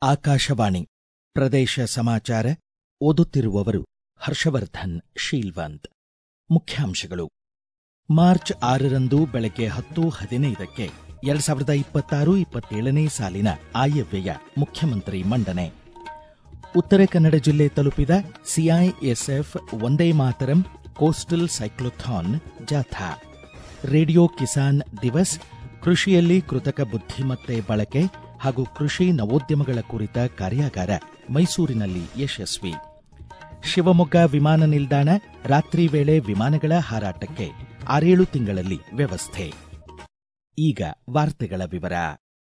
ಆಕಾಶವಾಣಿ ಪ್ರದೇಶ ಸಮಾಚಾರ ಓದುತ್ತಿರುವವರು ಹರ್ಷವರ್ಧನ್ ಶೀಲ್ವಂತ್ ಮುಖ್ಯಾಂಶಗಳು ಮಾರ್ಚ್ ಆರರಂದು ಬೆಳಗ್ಗೆ ಹತ್ತು ಹದಿನೈದಕ್ಕೆ ಎರಡ್ ಸಾವಿರದ ಇಪ್ಪತ್ತಾರು ಇಪ್ಪತ್ತೇಳನೇ ಸಾಲಿನ ಆಯವ್ಯಯ ಮುಖ್ಯಮಂತ್ರಿ ಮಂಡನೆ ಉತ್ತರ ಕನ್ನಡ ಜಿಲ್ಲೆ ತಲುಪಿದ CISF Vande Mataram coastal cyclothon ಜಾಥಾ ರೇಡಿಯೋ ಕಿಸಾನ್ ದಿವಸ್ ಕೃಷಿಯಲ್ಲಿ ಕೃತಕ ಬುದ್ಧಿಮತ್ತೆ ಬಳಕೆ ಹಾಗೂ ಕೃಷಿ ನವೋದ್ಯಮಗಳ ಕುರಿತ ಕಾರ್ಯಾಗಾರ ಮೈಸೂರಿನಲ್ಲಿ ಯಶಸ್ವಿ ಶಿವಮೊಗ್ಗ ವಿಮಾನ ನಿಲ್ದಾಣ ರಾತ್ರಿ ವೇಳೆ ವಿಮಾನಗಳ ಹಾರಾಟಕ್ಕೆ ಆರೇಳು ತಿಂಗಳಲ್ಲಿ ವ್ಯವಸ್ಥೆ ಈಗ ವಾರ್ತೆಗಳ ವಿವರ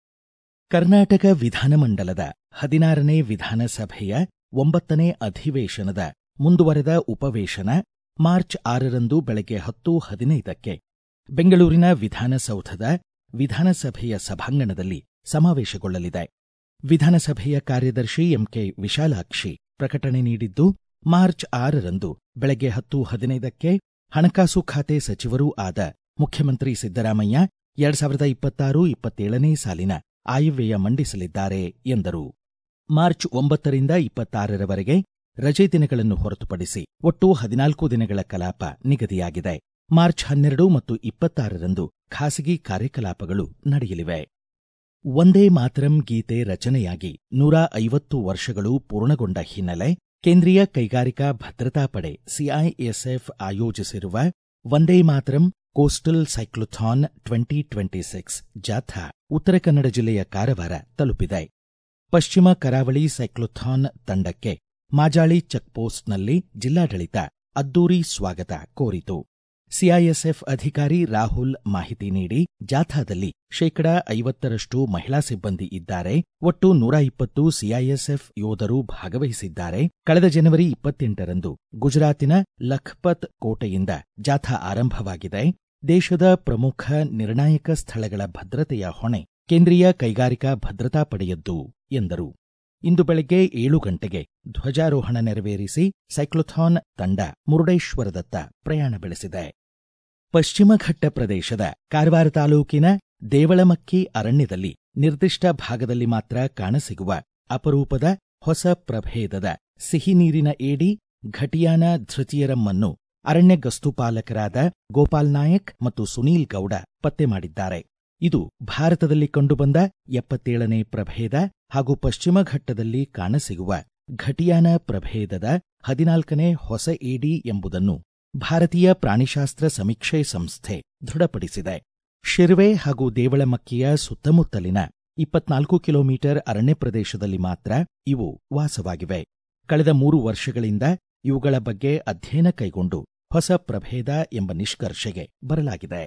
ಕರ್ನಾಟಕ ವಿಧಾನಮಂಡಲದ ಹದಿನಾರನೇ ವಿಧಾನಸಭೆಯ ಒಂಬತ್ತನೇ ಅಧಿವೇಶನದ ಮುಂದುವರೆದ ಉಪವೇಶನ ಮಾರ್ಚ್ ಆರರಂದು ಬೆಳಗ್ಗೆ ಹತ್ತು ಹದಿನೈದಕ್ಕೆ ಬೆಂಗಳೂರಿನ ವಿಧಾನಸೌಧದ ವಿಧಾನಸಭೆಯ ಸಭಾಂಗಣದಲ್ಲಿ ಸಮಾವೇಶಗೊಳ್ಳಲಿದೆ ವಿಧಾನಸಭೆಯ ಕಾರ್ಯದರ್ಶಿ ಎಂಕೆ ವಿಶಾಲಾಕ್ಷಿ ಪ್ರಕಟಣೆ ನೀಡಿದ್ದು ಮಾರ್ಚ್ ಆರರಂದು ಬೆಳಗ್ಗೆ ಹತ್ತು ಹದಿನೈದಕ್ಕೆ ಹಣಕಾಸು ಖಾತೆ ಸಚಿವರೂ ಆದ ಮುಖ್ಯಮಂತ್ರಿ ಸಿದ್ದರಾಮಯ್ಯ ಎರಡ್ ಸಾವಿರದ ಇಪ್ಪತ್ತಾರು ಇಪ್ಪತ್ತೇಳನೇ ಸಾಲಿನ ಆಯವ್ಯಯ ಮಂಡಿಸಲಿದ್ದಾರೆ ಎಂದರು ಮಾರ್ಚ್ ಒಂಬತ್ತರಿಂದ ಇಪ್ಪತ್ತಾರರವರೆಗೆ ರಜೆ ದಿನಗಳನ್ನು ಹೊರತುಪಡಿಸಿ ಒಟ್ಟು ಹದಿನಾಲ್ಕು ದಿನಗಳ ಕಲಾಪ ನಿಗದಿಯಾಗಿದೆ ಮಾರ್ಚ್ ಹನ್ನೆರಡು ಮತ್ತು ಇಪ್ಪತ್ತಾರರಂದು ಖಾಸಗಿ ಕಾರ್ಯಕಲಾಪಗಳು ನಡೆಯಲಿವೆ ವಂದೇ ಮಾತರಂ ಗೀತೆ ರಚನೆಯಾಗಿ ನೂರ ಐವತ್ತು ವರ್ಷಗಳು ಪೂರ್ಣಗೊಂಡ ಹಿನ್ನೆಲೆ ಕೇಂದ್ರೀಯ ಕೈಗಾರಿಕಾ ಭದ್ರತಾ ಪಡೆ ಸಿಐಎಸ್ಎಫ್ ಆಯೋಜಿಸಿರುವ Vande Mataram coastal cyclothon twenty twenty six ಜಾಥಾ ಉತ್ತರ ಕನ್ನಡ ಜಿಲ್ಲೆಯ ಕಾರವಾರ ತಲುಪಿದೆ ಪಶ್ಚಿಮ ಕರಾವಳಿ ಸೈಕ್ಲೋಥಾನ್ ತಂಡಕ್ಕೆ ಮಾಜಾಳಿ ಚೆಕ್ಪೋಸ್ಟ್ನಲ್ಲಿ ಜಿಲ್ಲಾಡಳಿತ ಅದ್ದೂರಿ ಸ್ವಾಗತ ಕೋರಿತು ಸಿಐಎಸ್ಎಫ್ ಅಧಿಕಾರಿ ರಾಹುಲ್ ಮಾಹಿತಿ ನೀಡಿ ಜಾಥಾದಲ್ಲಿ ಶೇಕಡಾ ಐವತ್ತರಷ್ಟು ಮಹಿಳಾ ಸಿಬ್ಬಂದಿ ಇದ್ದಾರೆ ಒಟ್ಟು ನೂರ ಇಪ್ಪತ್ತು ಸಿಐಎಸ್ಎಫ್ ಯೋಧರು ಭಾಗವಹಿಸಿದ್ದಾರೆ ಕಳೆದ ಜನವರಿ ಇಪ್ಪತ್ತೆಂಟರಂದು ಗುಜರಾತಿನ ಲಖ್ಪತ್ ಕೋಟೆಯಿಂದ ಜಾಥಾ ಆರಂಭವಾಗಿದೆ ದೇಶದ ಪ್ರಮುಖ ನಿರ್ಣಾಯಕ ಸ್ಥಳಗಳ ಭದ್ರತೆಯ ಹೊಣೆ ಕೇಂದ್ರೀಯ ಕೈಗಾರಿಕಾ ಭದ್ರತಾ ಪಡೆಯದ್ದು ಎಂದರು ಇಂದು ಬೆಳಗ್ಗೆ ಏಳು ಗಂಟೆಗೆ ಧ್ವಜಾರೋಹಣ ನೆರವೇರಿಸಿ ಸೈಕ್ಲೋಥಾನ್ ತಂಡ ಮುರುಡೇಶ್ವರದತ್ತ ಪ್ರಯಾಣ ಬೆಳೆಸಿದೆ ಪಶ್ಚಿಮ ಘಟ್ಟ ಪ್ರದೇಶದ ಕಾರವಾರ ತಾಲೂಕಿನ ದೇವಳಮಕ್ಕಿ ಅರಣ್ಯದಲ್ಲಿ ನಿರ್ದಿಷ್ಟ ಭಾಗದಲ್ಲಿ ಮಾತ್ರ ಕಾಣಸಿಗುವ ಅಪರೂಪದ ಹೊಸ ಪ್ರಭೇದದ ಸಿಹಿ ನೀರಿನ ಏಡಿ ಘಟಿಯಾನ ಧೃತಿಯರಮ್ಮನ್ನು ಅರಣ್ಯ ಗಸ್ತುಪಾಲಕರಾದ ಗೋಪಾಲ್ ನಾಯಕ್ ಮತ್ತು ಸುನೀಲ್ ಗೌಡ ಪತ್ತೆ ಮಾಡಿದ್ದಾರೆ ಇದು ಭಾರತದಲ್ಲಿ ಕಂಡುಬಂದ ಎಪ್ಪತ್ತೇಳನೇ ಪ್ರಭೇದ ಹಾಗೂ ಪಶ್ಚಿಮ ಘಟ್ಟದಲ್ಲಿ ಕಾಣಸಿಗುವ ಘಟಿಯಾನ ಪ್ರಭೇದದ ಹದಿನಾಲ್ಕನೇ ಹೊಸ ಏಡಿ ಎಂಬುದನ್ನು ಭಾರತೀಯ ಪ್ರಾಣಿಶಾಸ್ತ್ರ ಸಮೀಕ್ಷೆ ಸಂಸ್ಥೆ ದೃಢಪಡಿಸಿದೆ ಶಿರ್ವೆ ಹಾಗೂ ದೇವಳಮಕ್ಕಿಯ ಸುತ್ತಮುತ್ತಲಿನ ಇಪ್ಪತ್ನಾಲ್ಕು ಕಿಲೋಮೀಟರ್ ಅರಣ್ಯ ಪ್ರದೇಶದಲ್ಲಿ ಮಾತ್ರ ಇವು ವಾಸವಾಗಿವೆ ಕಳೆದ ಮೂರು ವರ್ಷಗಳಿಂದ ಇವುಗಳ ಬಗ್ಗೆ ಅಧ್ಯಯನ ಕೈಗೊಂಡು ಹೊಸ ಪ್ರಭೇದ ಎಂಬ ನಿಷ್ಕರ್ಷೆಗೆ ಬರಲಾಗಿದೆ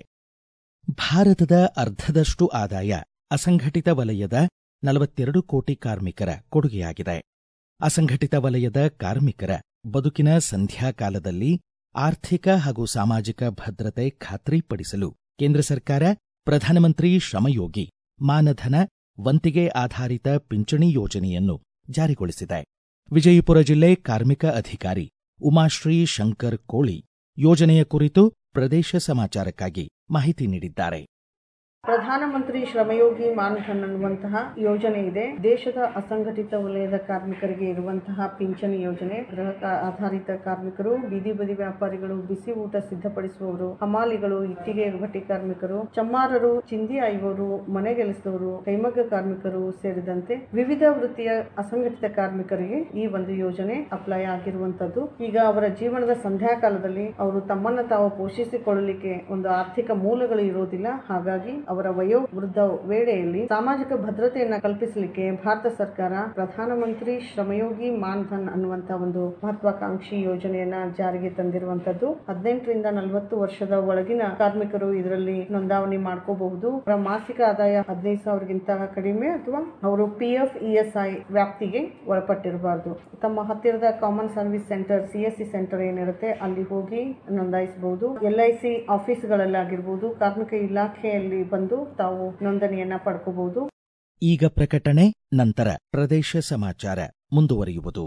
ಭಾರತದ ಅರ್ಧದಷ್ಟು ಆದಾಯ ಅಸಂಘಟಿತ ವಲಯದ ನಲವತ್ತೆರಡು ಕೋಟಿ ಕಾರ್ಮಿಕರ ಕೊಡುಗೆಯಾಗಿದೆ ಅಸಂಘಟಿತ ವಲಯದ ಕಾರ್ಮಿಕರ ಬದುಕಿನ ಸಂಧ್ಯಾಕಾಲದಲ್ಲಿ ಆರ್ಥಿಕ ಹಾಗೂ ಸಾಮಾಜಿಕ ಭದ್ರತೆ ಖಾತ್ರಿಪಡಿಸಲು ಕೇಂದ್ರ ಸರ್ಕಾರ ಪ್ರಧಾನಮಂತ್ರಿ ಶ್ರಮಯೋಗಿ ಮಾನಧನ ವಂತಿಗೆ ಆಧಾರಿತ ಪಿಂಚಣಿ ಯೋಜನೆಯನ್ನು ಜಾರಿಗೊಳಿಸಿದೆ ವಿಜಯಪುರ ಜಿಲ್ಲೆ ಕಾರ್ಮಿಕ ಅಧಿಕಾರಿ ಉಮಾಶ್ರೀ ಶಂಕರ್ ಕೋಳಿ ಯೋಜನೆಯ ಕುರಿತು ಪ್ರದೇಶ ಸಮಾಚಾರಕ್ಕಾಗಿ ಮಾಹಿತಿ ನೀಡಿದ್ದಾರೆ ಪ್ರಧಾನಮಂತ್ರಿ ಶ್ರಮಯೋಗಿ ಮಾನ್ಧನ್ ಅನ್ನುವಂತಹ ಯೋಜನೆ ಇದೆ ದೇಶದ ಅಸಂಘಟಿತ ವಲಯದ ಕಾರ್ಮಿಕರಿಗೆ ಇರುವಂತಹ ಪಿಂಚಣಿ ಯೋಜನೆ ಗೃಹ ಆಧಾರಿತ ಕಾರ್ಮಿಕರು ಬೀದಿ ಬದಿ ವ್ಯಾಪಾರಿಗಳು ಬಿಸಿ ಊಟ ಸಿದ್ಧಪಡಿಸುವವರು ಹಮಾಲಿಗಳು ಇಟ್ಟಿಗೆ ಭಟ್ಟಿ ಕಾರ್ಮಿಕರು ಚಮ್ಮಾರರು ಚಿಂದಿ ಆಯುವವರು ಮನೆಗೆಲಸದವರು ಕೈಮಗ್ಗ ಕಾರ್ಮಿಕರು ಸೇರಿದಂತೆ ವಿವಿಧ ವೃತ್ತಿಯ ಅಸಂಘಟಿತ ಕಾರ್ಮಿಕರಿಗೆ ಈ ಒಂದು ಯೋಜನೆ ಅಪ್ಲೈ ಆಗಿರುವಂತದ್ದು ಈಗ ಅವರ ಜೀವನದ ಸಂಧ್ಯಾಕಾಲದಲ್ಲಿ ಅವರು ತಮ್ಮನ್ನ ತಾವು ಪೋಷಿಸಿಕೊಳ್ಳಲಿಕ್ಕೆ ಒಂದು ಆರ್ಥಿಕ ಮೂಲಗಳು ಇರೋದಿಲ್ಲ ಹಾಗಾಗಿ ಅವರ ವಯೋವೃದ್ಧ ವೇಳೆಯಲ್ಲಿ ಸಾಮಾಜಿಕ ಭದ್ರತೆಯನ್ನ ಕಲ್ಪಿಸಲಿಕ್ಕೆ ಭಾರತ ಸರ್ಕಾರ ಪ್ರಧಾನಮಂತ್ರಿ ಶ್ರಮಯೋಗಿ ಮಾನ್ಧನ್ ಅನ್ನುವಂತ ಒಂದು ಮಹತ್ವಾಕಾಂಕ್ಷಿ ಯೋಜನೆಯನ್ನ ಜಾರಿಗೆ ತಂದಿರುವಂತದ್ದು ಹದಿನೆಂಟರಿಂದ ನಲವತ್ತು ವರ್ಷದ ಒಳಗಿನ ಕಾರ್ಮಿಕರು ಇದರಲ್ಲಿ ನೋಂದಾವಣಿ ಮಾಡ್ಕೋಬಹುದು ಅವರ ಮಾಸಿಕ ಆದಾಯ ಹದಿನೈದು ಸಾವಿರಗಿಂತ ಕಡಿಮೆ ಅಥವಾ ಅವರು P F E S I ವ್ಯಾಪ್ತಿಗೆ ಒಳಪಟ್ಟಿರಬಾರದು ತಮ್ಮ ಹತ್ತಿರದ common service centre C S C centre ಏನಿರುತ್ತೆ ಅಲ್ಲಿ ಹೋಗಿ ನೋಂದಾಯಿಸಬಹುದು ಎಲ್ ಐ ಸಿ ಆಫೀಸ್ಗಳಲ್ಲಾಗಿರ್ಬೋದು ಕಾರ್ಮಿಕ ಇಲಾಖೆಯಲ್ಲಿ ಬಂದು ತಾವು ನೋಂದಣಿಯನ್ನ ಪಡ್ಕೋಬಹುದು ಈಗ ಪ್ರಕಟಣೆ ನಂತರ ಪ್ರದೇಶ ಸಮಾಚಾರ ಮುಂದುವರಿಯುವುದು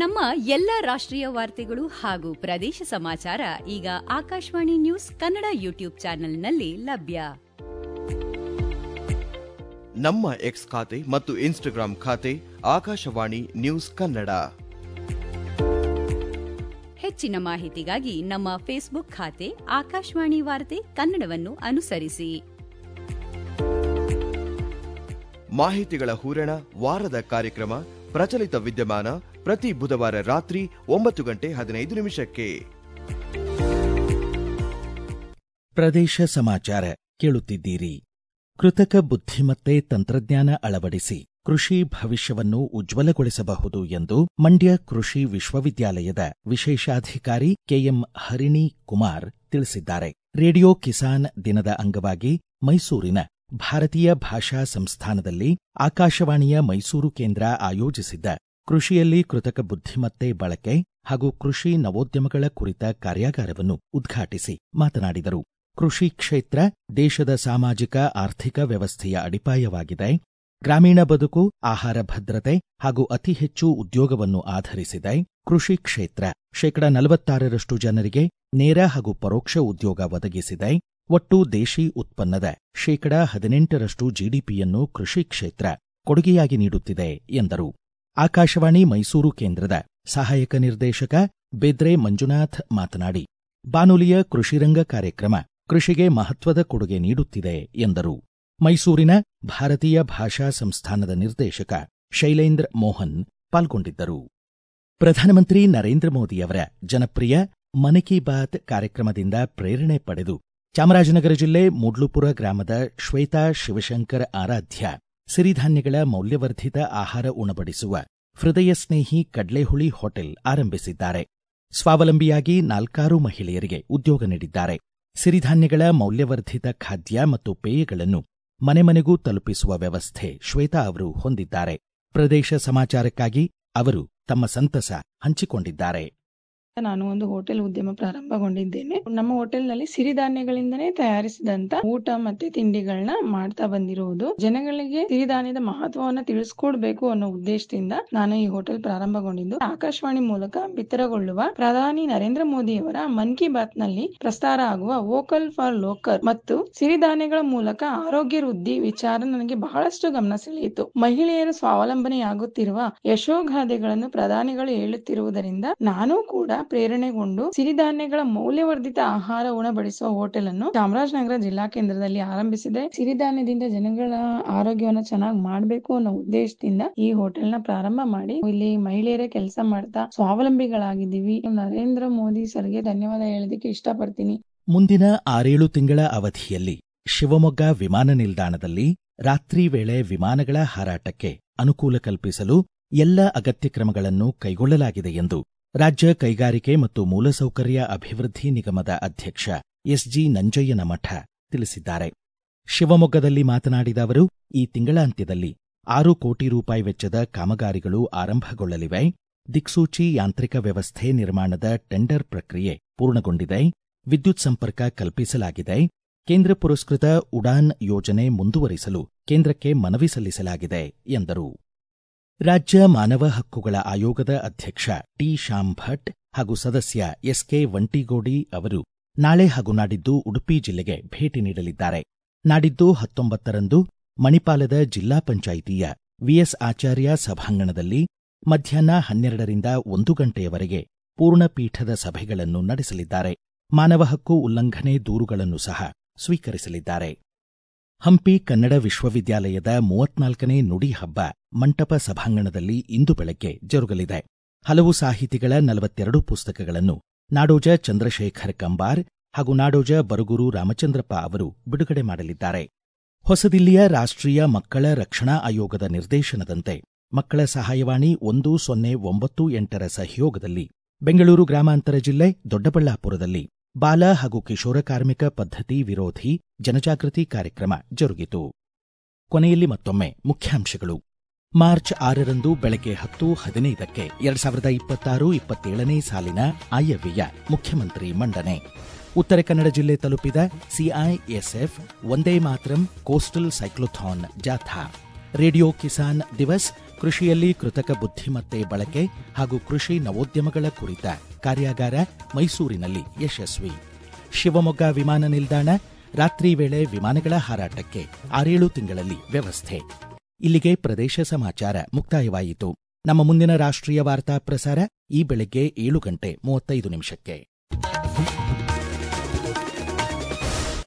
ನಮ್ಮ ಎಲ್ಲ ರಾಷ್ಟ್ರೀಯ ವಾರ್ತೆಗಳು ಹಾಗೂ ಪ್ರದೇಶ ಸಮಾಚಾರ ಈಗ ಆಕಾಶವಾಣಿ ನ್ಯೂಸ್ ಕನ್ನಡ ಯೂಟ್ಯೂಬ್ ಚಾನೆಲ್ನಲ್ಲಿ ಲಭ್ಯ ನಮ್ಮ ಎಕ್ಸ್ ಖಾತೆ ಮತ್ತು ಇನ್ಸ್ಟಾಗ್ರಾಂ ಖಾತೆ ಆಕಾಶವಾಣಿ ನ್ಯೂಸ್ ಕನ್ನಡ ಹೆಚ್ಚಿನ ಮಾಹಿತಿಗಾಗಿ ನಮ್ಮ ಫೇಸ್ಬುಕ್ ಖಾತೆ ಆಕಾಶವಾಣಿ ವಾರ್ತೆ ಕನ್ನಡವನ್ನು ಅನುಸರಿಸಿ ಮಾಹಿತಿಗಳ ಹೂರಣ ವಾರದ ಕಾರ್ಯಕ್ರಮ ಪ್ರಚಲಿತ ವಿದ್ಯಮಾನ ಪ್ರತಿ ಬುಧವಾರ ರಾತ್ರಿ ಒಂಬತ್ತು ಗಂಟೆ ಹದಿನೈದು ನಿಮಿಷಕ್ಕೆ ಪ್ರದೇಶ ಸಮಾಚಾರ ಕೇಳುತ್ತಿದ್ದೀರಿ ಕೃತಕ ಬುದ್ಧಿಮತ್ತೆ ತಂತ್ರಜ್ಞಾನ ಅಳವಡಿಸಿ ಕೃಷಿ ಭವಿಷ್ಯವನ್ನು ಉಜ್ವಲಗೊಳಿಸಬಹುದು ಎಂದು ಮಂಡ್ಯ ಕೃಷಿ ವಿಶ್ವವಿದ್ಯಾಲಯದ ವಿಶೇಷಾಧಿಕಾರಿ ಕೆಎಂ ಹರಿಣಿ ಕುಮಾರ್ ತಿಳಿಸಿದ್ದಾರೆ ರೇಡಿಯೋ ಕಿಸಾನ್ ದಿನದ ಅಂಗವಾಗಿ ಮೈಸೂರಿನ ಭಾರತೀಯ ಭಾಷಾ ಸಂಸ್ಥಾನದಲ್ಲಿ ಆಕಾಶವಾಣಿಯ ಮೈಸೂರು ಕೇಂದ್ರ ಆಯೋಜಿಸಿದ್ದ ಕೃಷಿಯಲ್ಲಿ ಕೃತಕ ಬುದ್ಧಿಮತ್ತೆ ಬಳಕೆ ಹಾಗೂ ಕೃಷಿ ನವೋದ್ಯಮಗಳ ಕುರಿತ ಕಾರ್ಯಾಗಾರವನ್ನು ಉದ್ಘಾಟಿಸಿ ಮಾತನಾಡಿದರು ಕೃಷಿ ಕ್ಷೇತ್ರ ದೇಶದ ಸಾಮಾಜಿಕ ಆರ್ಥಿಕ ವ್ಯವಸ್ಥೆಯ ಅಡಿಪಾಯವಾಗಿದೆ ಗ್ರಾಮೀಣ ಬದುಕು ಆಹಾರ ಭದ್ರತೆ ಹಾಗೂ ಅತಿ ಹೆಚ್ಚು ಉದ್ಯೋಗವನ್ನು ಆಧರಿಸಿದೆ ಕೃಷಿ ಕ್ಷೇತ್ರ ಶೇಕಡ ನಲವತ್ತಾರರಷ್ಟು ಜನರಿಗೆ ನೇರ ಹಾಗೂ ಪರೋಕ್ಷ ಉದ್ಯೋಗ ಒದಗಿಸಿದೆ ಒಟ್ಟು ದೇಶಿ ಉತ್ಪನ್ನದ ಶೇಕಡ ಹದಿನೆಂಟರಷ್ಟು ಜಿಡಿಪಿಯನ್ನು ಕೃಷಿ ಕ್ಷೇತ್ರ ಕೊಡುಗೆಯಾಗಿ ನೀಡುತ್ತಿದೆ ಎಂದರು ಆಕಾಶವಾಣಿ ಮೈಸೂರು ಕೇಂದ್ರದ ಸಹಾಯಕ ನಿರ್ದೇಶಕ ಬೇದ್ರೆ ಮಂಜುನಾಥ್ ಮಾತನಾಡಿ ಬಾನುಲಿಯ ಕೃಷಿರಂಗ ಕಾರ್ಯಕ್ರಮ ಕೃಷಿಗೆ ಮಹತ್ವದ ಕೊಡುಗೆ ನೀಡುತ್ತಿದೆ ಎಂದರು ಮೈಸೂರಿನ ಭಾರತೀಯ ಭಾಷಾ ಸಂಸ್ಥಾನದ ನಿರ್ದೇಶಕ ಶೈಲೇಂದ್ರ ಮೋಹನ್ ಪಾಲ್ಗೊಂಡಿದ್ದರು ಪ್ರಧಾನಮಂತ್ರಿ ನರೇಂದ್ರ ಮೋದಿಯವರ ಜನಪ್ರಿಯ ಮನ್ ಕಿ ಬಾತ್ ಕಾರ್ಯಕ್ರಮದಿಂದ ಪ್ರೇರಣೆ ಪಡೆದು ಚಾಮರಾಜನಗರ ಜಿಲ್ಲೆ ಮೂಡ್ಲುಪುರ ಗ್ರಾಮದ ಶ್ವೇತಾ ಶಿವಶಂಕರ್ ಆರಾಧ್ಯ ಸಿರಿಧಾನ್ಯಗಳ ಮೌಲ್ಯವರ್ಧಿತ ಆಹಾರ ಉಣಬಡಿಸುವ ಹೃದಯ ಸ್ನೇಹಿ ಕಡ್ಲೆಹುಳಿ ಹೋಟೆಲ್ ಆರಂಭಿಸಿದ್ದಾರೆ ಸ್ವಾವಲಂಬಿಯಾಗಿ ನಾಲ್ಕಾರು ಮಹಿಳೆಯರಿಗೆ ಉದ್ಯೋಗ ನೀಡಿದ್ದಾರೆ ಸಿರಿಧಾನ್ಯಗಳ ಮೌಲ್ಯವರ್ಧಿತ ಖಾದ್ಯ ಮತ್ತು ಪೇಯಗಳನ್ನು ಮನೆ ಮನೆಗೂ ತಲುಪಿಸುವ ವ್ಯವಸ್ಥೆ ಶ್ವೇತಾ ಅವರು ಹೊಂದಿದ್ದಾರೆ ಪ್ರದೇಶ ಸಮಾಚಾರಕ್ಕಾಗಿ ಅವರು ತಮ್ಮ ಸಂತಸ ಹಂಚಿಕೊಂಡಿದ್ದಾರೆ ನಾನು ಒಂದು ಹೋಟೆಲ್ ಉದ್ಯಮ ಪ್ರಾರಂಭಗೊಂಡಿದ್ದೇನೆ ನಮ್ಮ ಹೋಟೆಲ್ನಲ್ಲಿ ಸಿರಿಧಾನ್ಯಗಳಿಂದನೇ ತಯಾರಿಸಿದಂತ ಊಟ ಮತ್ತೆ ತಿಂಡಿಗಳನ್ನ ಮಾಡ್ತಾ ಬಂದಿರುವುದು ಜನಗಳಿಗೆ ಸಿರಿಧಾನ್ಯದ ಮಹತ್ವವನ್ನ ತಿಳಿಸ್ಕೊಡ್ಬೇಕು ಅನ್ನೋ ಉದ್ದೇಶದಿಂದ ನಾನು ಈ ಹೋಟೆಲ್ ಪ್ರಾರಂಭಗೊಂಡಿದ್ದು ಆಕಾಶವಾಣಿ ಮೂಲಕ ಬಿತ್ತರಗೊಳ್ಳುವ ಪ್ರಧಾನಿ ನರೇಂದ್ರ ಮೋದಿಯವರ ಮನ್ ಕಿ ಬಾತ್ ನಲ್ಲಿ ಪ್ರಸಾರ ಆಗುವ ವೋಕಲ್ ಫಾರ್ ಲೋಕಲ್ ಮತ್ತು ಸಿರಿಧಾನ್ಯಗಳ ಮೂಲಕ ಆರೋಗ್ಯ ವೃದ್ಧಿ ವಿಚಾರ ನನಗೆ ಬಹಳಷ್ಟು ಗಮನ ಸೆಳೆಯಿತು ಮಹಿಳೆಯರು ಸ್ವಾವಲಂಬನೆಯಾಗುತ್ತಿರುವ ಯಶೋಗಾಥೆಗಳನ್ನು ಪ್ರಧಾನಿಗಳು ಹೇಳುತ್ತಿರುವುದರಿಂದ ನಾನು ಕೂಡ ಪ್ರೇರಣೆಗೊಂಡು ಸಿರಿಧಾನ್ಯಗಳ ಮೌಲ್ಯವರ್ಧಿತ ಆಹಾರ ಉಣಬಡಿಸುವ ಹೋಟೆಲ್ ಅನ್ನು ಚಾಮರಾಜನಗರ ಜಿಲ್ಲಾ ಕೇಂದ್ರದಲ್ಲಿ ಆರಂಭಿಸಿದೆ ಸಿರಿಧಾನ್ಯದಿಂದ ಜನಗಳ ಆರೋಗ್ಯವನ್ನ ಚೆನ್ನಾಗಿ ಮಾಡ್ಬೇಕು ಅನ್ನೋ ಉದ್ದೇಶದಿಂದ ಈ ಹೋಟೆಲ್ ನ ಪ್ರಾರಂಭ ಮಾಡಿ ಇಲ್ಲಿ ಮಹಿಳೆಯರೇ ಕೆಲಸ ಮಾಡ್ತಾ ಸ್ವಾವಲಂಬಿಗಳಾಗಿದ್ದೀವಿ ನರೇಂದ್ರ ಮೋದಿ ಸರ್ಗೆ ಧನ್ಯವಾದ ಹೇಳೋದಕ್ಕೆ ಇಷ್ಟಪಡ್ತೀನಿ ಮುಂದಿನ ಆರೇಳು ತಿಂಗಳ ಅವಧಿಯಲ್ಲಿ ಶಿವಮೊಗ್ಗ ವಿಮಾನ ನಿಲ್ದಾಣದಲ್ಲಿ ರಾತ್ರಿ ವೇಳೆ ವಿಮಾನಗಳ ಹಾರಾಟಕ್ಕೆ ಅನುಕೂಲ ಕಲ್ಪಿಸಲು ಎಲ್ಲ ಅಗತ್ಯ ಕ್ರಮಗಳನ್ನು ಕೈಗೊಳ್ಳಲಾಗಿದೆ ಎಂದು ರಾಜ್ಯ ಕೈಗಾರಿಕೆ ಮತ್ತು ಮೂಲಸೌಕರ್ಯ ಅಭಿವೃದ್ಧಿ ನಿಗಮದ ಅಧ್ಯಕ್ಷ ಎಸ್ಜಿ ನಂಜಯ್ಯನಮಠ ತಿಳಿಸಿದ್ದಾರೆ ಶಿವಮೊಗ್ಗದಲ್ಲಿ ಮಾತನಾಡಿದ ಅವರು ಈ ತಿಂಗಳಾಂತ್ಯದಲ್ಲಿ ಆರು ಕೋಟಿ ರೂಪಾಯಿ ವೆಚ್ಚದ ಕಾಮಗಾರಿಗಳು ಆರಂಭಗೊಳ್ಳಲಿವೆ ದಿಕ್ಸೂಚಿ ಯಾಂತ್ರಿಕ ವ್ಯವಸ್ಥೆ ನಿರ್ಮಾಣದ ಟೆಂಡರ್ ಪ್ರಕ್ರಿಯೆ ಪೂರ್ಣಗೊಂಡಿದೆ ವಿದ್ಯುತ್ ಸಂಪರ್ಕ ಕಲ್ಪಿಸಲಾಗಿದೆ ಕೇಂದ್ರ ಪುರಸ್ಕೃತ ಉಡಾನ್ ಯೋಜನೆ ಮುಂದುವರಿಸಲು ಕೇಂದ್ರಕ್ಕೆ ಮನವಿ ಸಲ್ಲಿಸಲಾಗಿದೆ ಎಂದರು ರಾಜ್ಯ ಮಾನವ ಹಕ್ಕುಗಳ ಆಯೋಗದ ಅಧ್ಯಕ್ಷ ಟಿ ಶ್ಯಾಮ್ ಭಟ್ ಹಾಗೂ ಸದಸ್ಯ ಎಸ್ಕೆ ವಂಟಿಗೋಡಿ ಅವರು ನಾಳೆ ಹಾಗೂ ನಾಡಿದ್ದು ಉಡುಪಿ ಜಿಲ್ಲೆಗೆ ಭೇಟಿ ನೀಡಲಿದ್ದಾರೆ ನಾಡಿದ್ದು ಹತ್ತೊಂಬತ್ತರಂದು ಮಣಿಪಾಲದ ಜಿಲ್ಲಾ ಪಂಚಾಯಿತಿಯ ವಿಎಸ್ ಆಚಾರ್ಯ ಸಭಾಂಗಣದಲ್ಲಿ ಮಧ್ಯಾಹ್ನ ಹನ್ನೆರಡರಿಂದ ಒಂದು ಗಂಟೆಯವರೆಗೆ ಪೂರ್ಣಪೀಠದ ಸಭೆಗಳನ್ನು ನಡೆಸಲಿದ್ದಾರೆ ಮಾನವ ಹಕ್ಕು ಉಲ್ಲಂಘನೆ ದೂರುಗಳನ್ನು ಸಹ ಸ್ವೀಕರಿಸಲಿದ್ದಾರೆ ಹಂಪಿ ಕನ್ನಡ ವಿಶ್ವವಿದ್ಯಾಲಯದ ಮೂವತ್ನಾಲ್ಕನೇ ನುಡಿ ಹಬ್ಬ ಮಂಟಪ ಸಭಾಂಗಣದಲ್ಲಿ ಇಂದು ಬೆಳಗ್ಗೆ ಜರುಗಲಿದೆ ಹಲವು ಸಾಹಿತಿಗಳ ನಲವತ್ತೆರಡು ಪುಸ್ತಕಗಳನ್ನು ನಾಡೋಜ ಚಂದ್ರಶೇಖರ್ ಕಂಬಾರ್ ಹಾಗೂ ನಾಡೋಜ ಬರಗೂರು ರಾಮಚಂದ್ರಪ್ಪ ಅವರು ಬಿಡುಗಡೆ ಮಾಡಲಿದ್ದಾರೆ ಹೊಸದಿಲ್ಲಿಯ ರಾಷ್ಟ್ರೀಯ ಮಕ್ಕಳ ರಕ್ಷಣಾ ಆಯೋಗದ ನಿರ್ದೇಶನದಂತೆ ಮಕ್ಕಳ ಸಹಾಯವಾಣಿ ಒಂದು ಸೊನ್ನೆ ಒಂಬತ್ತು ಎಂಟರ ಸಹಯೋಗದಲ್ಲಿ ಬೆಂಗಳೂರು ಗ್ರಾಮಾಂತರ ಜಿಲ್ಲೆ ದೊಡ್ಡಬಳ್ಳಾಪುರದಲ್ಲಿ ಬಾಲ ಹಾಗೂ ಕಿಶೋರ ಕಾರ್ಮಿಕ ಪದ್ಧತಿ ವಿರೋಧಿ ಜನಜಾಗೃತಿ ಕಾರ್ಯಕ್ರಮ ಜರುಗಿತು ಕೊನೆಯಲ್ಲಿ ಮತ್ತೊಮ್ಮೆ ಮುಖ್ಯಾಂಶಗಳು ಮಾರ್ಚ್ ಆರರಂದು ಬೆಳಗ್ಗೆ ಹತ್ತು ಹದಿನೈದಕ್ಕೆ ಎರಡ್ ಸಾವಿರದ ಇಪ್ಪತ್ತಾರು ಇಪ್ಪತ್ತೇಳನೇ ಸಾಲಿನ ಆಯವ್ಯಯ ಮುಖ್ಯಮಂತ್ರಿ ಮಂಡನೆ ಉತ್ತರ ಕನ್ನಡ ಜಿಲ್ಲೆ ತಲುಪಿದ CISF Vande Mataram coastal cyclothon ಜಾಥಾ ರೇಡಿಯೋ ಕಿಸಾನ್ ದಿವಸ್ ಕೃಷಿಯಲ್ಲಿ ಕೃತಕ ಬುದ್ಧಿಮತ್ತೆ ಬಳಕೆ ಹಾಗೂ ಕೃಷಿ ನವೋದ್ಯಮಗಳ ಕುರಿತ ಕಾರ್ಯಾಗಾರ ಮೈಸೂರಿನಲ್ಲಿ ಯಶಸ್ವಿ ಶಿವಮೊಗ್ಗ ವಿಮಾನ ನಿಲ್ದಾಣ ರಾತ್ರಿ ವೇಳೆ ವಿಮಾನಗಳ ಹಾರಾಟಕ್ಕೆ ಆರೇಳು ತಿಂಗಳಲ್ಲಿ ವ್ಯವಸ್ಥೆ ಇಲ್ಲಿಗೆ ಪ್ರದೇಶ ಸಮಾಚಾರ ಮುಕ್ತಾಯವಾಯಿತು ನಮ್ಮ ಮುಂದಿನ ರಾಷ್ಟ್ರೀಯ ವಾರ್ತಾ ಪ್ರಸಾರ ಈ ಬೆಳಗ್ಗೆ ಏಳು ಗಂಟೆ ಮೂವತ್ತೈದು ನಿಮಿಷಕ್ಕೆ